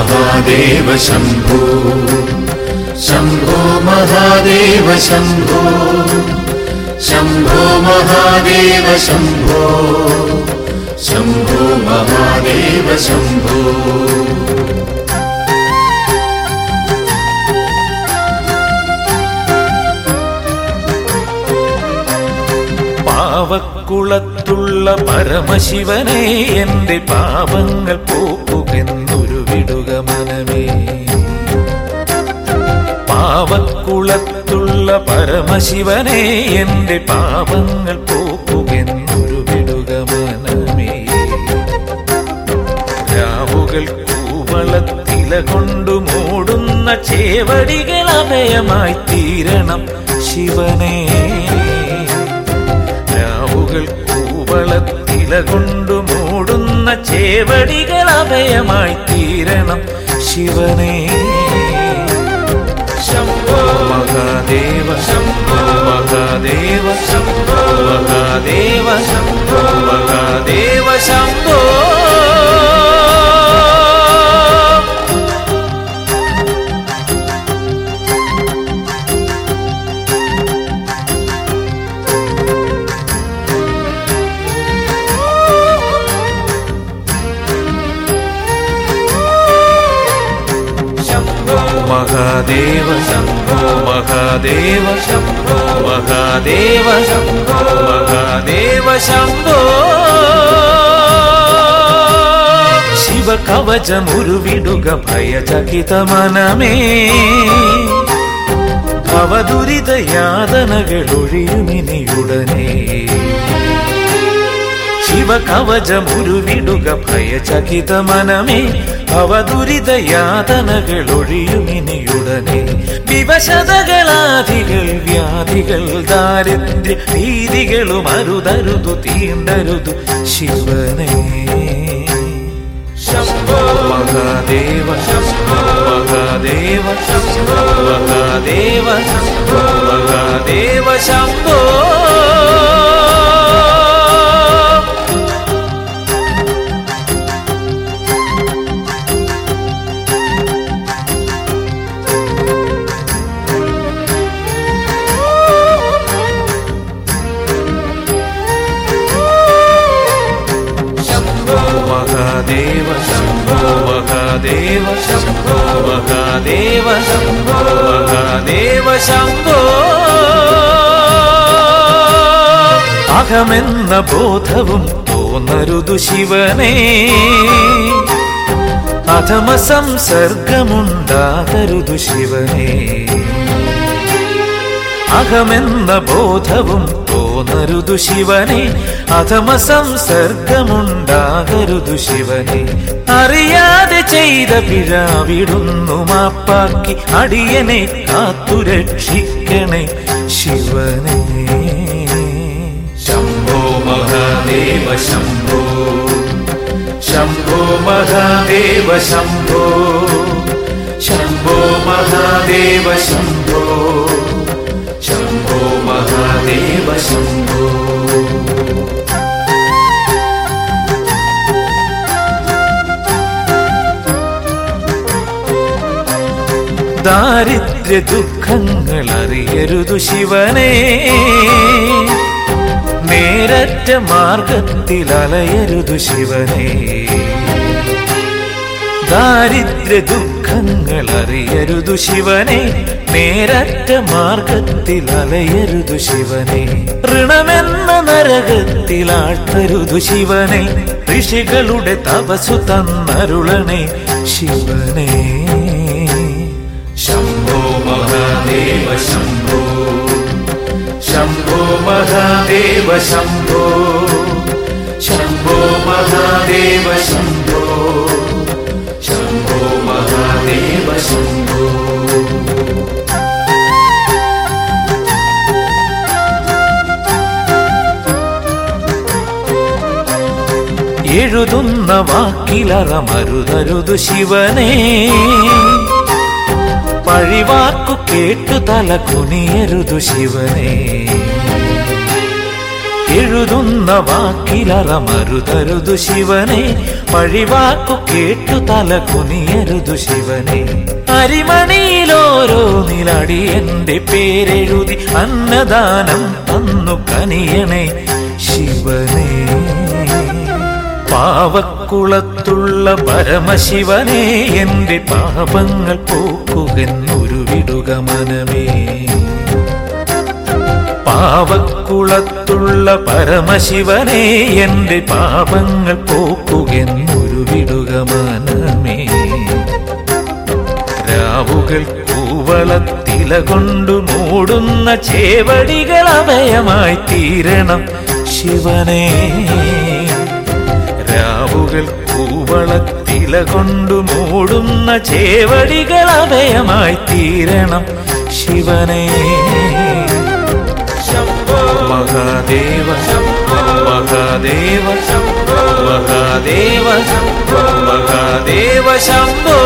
महादेव शम्भो शम्भो महादेव शम्भो शम्भो महादेव शम्भो शम्भो महादेव शम्भो പാവക്കുളത്തുള്ള പരമശിവനെ എന്റെ പാപങ്ങൾ പോക്കുമെന്നൊരു വിടുക മനമേ പാവക്കുളത്തുള്ള പരമശിവനെ എന്റെ പാപങ്ങൾ പോക്കുമെന്നൊരു വിടുക മനമേ രാവുകൾ കൂവളത്തില കൊണ്ടു മൂടുന്ന ചേവടികൾ അഭയമായി തീരണം ശിവനേ രാവുകൾ കൂവളത്തില കൊണ്ടു മൂടുന്ന ചേവടികൾ അഭയമായി തീരണം ശിവനേ ശംഭോ മഹാദേവ ശംഭോ മഹാദേവ ശംഭോ മഹാദേവ ശംഭോ മഹാദേവ ശംഭോ ശംഭോ മഹാദേവ ശംഭോ മഹാദേവ ശംഭോ മഹാദേവ ശംഭോ മഹാദേവ ശംഭോ ശിവകവചമുരുവിടുക ഭയചകിത മനമേ അവദുരിത യാതനകളൊഴിയുമിനിയുടനെ ശിവകവചമുരുവിടുക ഭയചകിത മനമേ അവദുരിത യാതനകളൊഴിയുമിനിയുടനെ വിവശതകളാധികൾ വ്യാധികൾ ദാരിദ്ര്യ ഭീതികളും അരുതരുതു തീണ്ടരുതു ശിവനേ ശംഭോ മഹാദേവ ശംഭോ മഹാദേവ ശംഭോ മഹാദേവ ശംഭോ മഹാദേവ ശംഭോ ശംഭോ മഹാദേവ ശംഭോ മഹാദേവ ശംഭോ മഹാദേവ ശംഭോ മഹാദേവ ശംഭോ അഹമെന്ന ബോധവും തോന്നരുതു ശിവനേ അധമ സംസർഗമുണ്ടാകരുതു ശിവനേ അഹമെന്ന ബോധവും തോന്നരുതു ശിവനെ അധമ സംസർഗമുണ്ടാകരുതു ശിവനെ അറിയാതെ ചെയ്ത പിഴാവിടുന്നു മാപ്പാക്കി അടിയനെ കാത്തുരക്ഷിക്കണേ ശിവനെ ശംഭോ മഹാദേവ ശംഭോ ശംഭോ മഹാദേവ ശംഭോ ശംഭോ മഹാദേവ ശംഭോ ശംഭോ മഹാദേവ ശംഭോ ദാരിദ്ര്യ ദുഃഖങ്ങൾ അറിയരുതു ശിവനേ നേരറ്റ മാർഗത്തിൽ അലയരുതു ശിവനേ ദാരിദ്ര്യ ദുഃഖങ്ങൾ അറിയരുതു ശിവനെ നേരറ്റ മാർഗത്തിൽ അലയരുതു ശിവനെ ഋണമെന്ന നരകത്തിൽ ആഴ്ത്തരുതു ശിവനെ ഋഷികളുടെ തപസു തന്നരുളണേ ശിവനേ ശംഭോ മഹാദേവ ശംഭോ ശംഭോ മഹാദേവ ശംഭോ ശംഭോ മഹാദേവ ശംഭോ ശംഭോ മഹാദേവ ശംഭോ എഴുതുന്ന വാക്കിലറ മരുതരുതു ശിവനേ പഴിവാക്കു കേട്ടു തല കുനിയരുതു ശിവനേ എഴുതുന്ന വാക്കിലറ മരുതരുതു ശിവനെ പഴിവാക്കു കേട്ടു തല കുനിയരുതു ശിവനെ അരിമണിയിലോരോ നിലടി എന്റെ പേരെഴുതി അന്നദാനം തന്നു കനിയണേ ശിവനേ പാവക്കുളത്തുള്ള പരമശിവനെ എന്റെ പാപങ്ങൾ പോക്കുകെന്നൊരു വിടുക മനമേ പാവക്കുളത്തുള്ള പരമശിവനെ എന്റെ പാപങ്ങൾ പോക്കുകെന്നൊരു വിടുക മനമേ രാവുകൾ കൂവളത്തില കൊണ്ടു മൂടുന്ന ചേവടികൾ അഭയമായി തീരണം ശിവനേ രാവുകൾ കൂവളത്തില കൊണ്ടു മൂടുന്ന ചേവടികൾ അഭയമായി തീരണം ശിവനേ ശംഭോ മഹാദേവ ശംഭോ മഹാദേവ ശംഭോ മഹാദേവ ശംഭോ മഹാദേവ ശംഭോ